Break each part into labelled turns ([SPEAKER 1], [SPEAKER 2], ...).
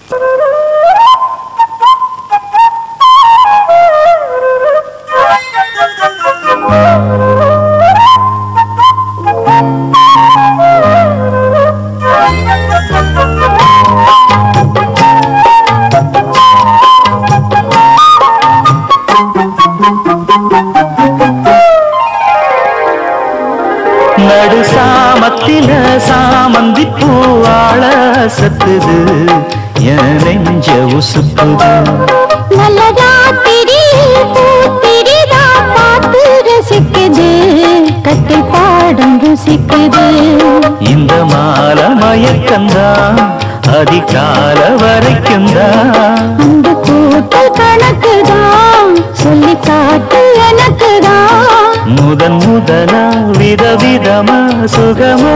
[SPEAKER 1] நடு சாமத்தில சாமந்தி பூவாழ சத்துது என் நெஞ்ச உசுப்புது
[SPEAKER 2] நல்ல ராத்திரி பூத்திரிதா பார்த்து ரசிக்குது கட்டில் பாடம் ருசிக்குது
[SPEAKER 1] இந்த மால மயக்கந்தான் அதிகால வரைக்கும்தான்
[SPEAKER 2] அந்த கூட்டல் கணக்குதான் சொல்லி காட்டு எனக்குதான்
[SPEAKER 1] முதன் முதலா விதவிதமா சுகமோ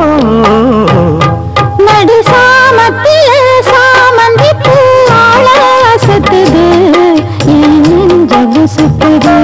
[SPEAKER 2] நடு சாமத்தில சாமந்தி பூவாழ அசத்துது என் நெஞ்ச சுத்துது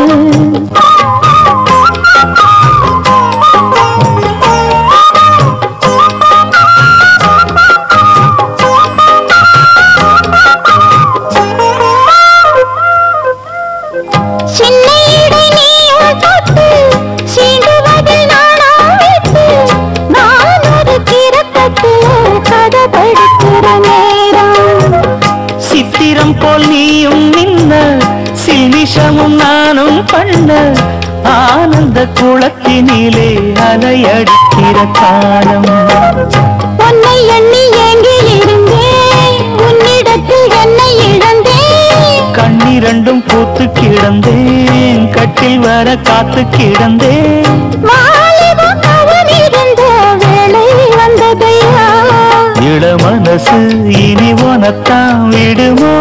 [SPEAKER 2] சின்ன இடை நீயும் தொட்டு சீண்டுவதில் நாணம் விட்டு நான் ஒரு கிறக்கத்தில் கதை படிக்கிற நேரம்
[SPEAKER 1] சித்திரம் போல் நீயும் நின்ன சில்மிஷமும் நானும் பண்ண ஆனந்த குளத்தினிலே அலையடிக்கிற காலம்
[SPEAKER 2] உன்னை எண்ணி ஏங்கி இருந்தேன் உன்னிடத்தில் என்னை இழந்தேன்
[SPEAKER 1] கண்ணிரண்டும் பூத்து கிடந்தேன் கட்டில் வர காத்து கிடந்தேன்
[SPEAKER 2] வாலிபம் கவனிருந்த வேளை வந்ததையா
[SPEAKER 1] இள மனசு இனி உனத்தான் விடுமோ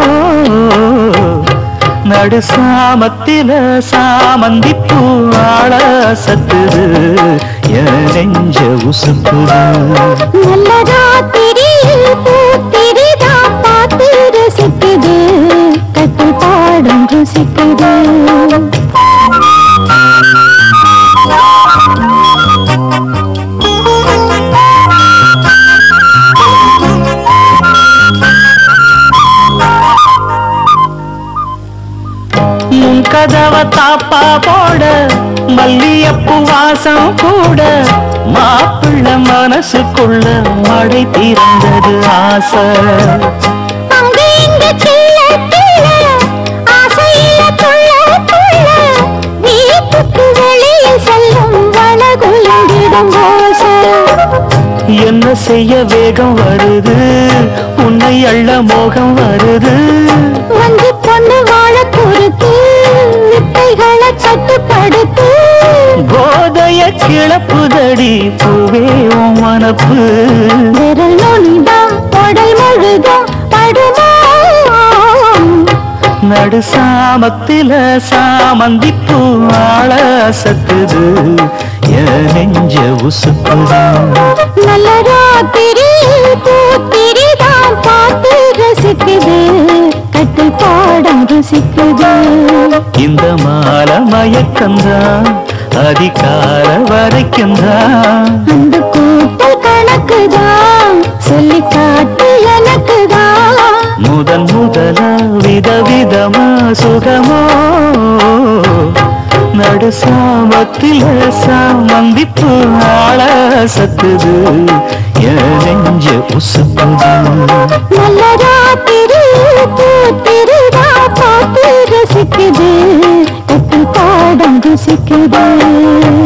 [SPEAKER 1] நடு சாமத்தில சாமந்தி பூவாழ சத்துது என் நெஞ்ச உசுப்புது
[SPEAKER 2] நல்ல ராத்திரியில் பூத்திரிதா பார்த்து ரசிக்குது கட்டில் பாடம் ருசிக்குது
[SPEAKER 1] முன் கதவ தாப்பா போட மல்லியப்பு வாசம் கூட மாப்பிள்ள மனசுக்குள்ள மழை திறந்தது ஆசை
[SPEAKER 2] அங்க இங்க சில்ல கிள்ள ஆசையில துள்ள துள்ள வீட்டுக்கு வெளியில் செல்லும் வனகுலங்கிடும் ஓசை
[SPEAKER 1] என்ன செய்ய வேகம் வருது உன்னை அள்ள மோகம் வருது
[SPEAKER 2] வந்து பொண்ணு வாழ பொறுத்து வித்தைகளை கட்டுப்படுத்து
[SPEAKER 1] போதைய கிளப்புதடி பூவே உன் மனப்பு
[SPEAKER 2] விரல் நுனிதான் உடல் முழுதும் படுமா
[SPEAKER 1] நடு சாமத்தில சாமந்தி பூவாழ சத்துது என் நெஞ்ச உசுப்புது
[SPEAKER 2] நல்ல ராத்திரி பூத்திரிதான் பார்த்து ரசிக்குது கட்டில் பாடம் ருசிக்குது
[SPEAKER 1] இந்த மால மயக்கந்தான் அதிகால வரைக்கும்தான்
[SPEAKER 2] அந்த கூட்டல் கணக்குதான் சொல்லி காட்டு எனக்குதான்
[SPEAKER 1] முதன் முதலா விதவிதமா சுகமோ நடு சாமத்தில சாமந்திப்பு ஆள சத்துது என் நெஞ்ச உசுப்புது
[SPEAKER 2] நல்ல ராத்திரி பூத்திரிதான் பார்த்து ரசிக்குது கட்டில் பாடம் ருசிக்குது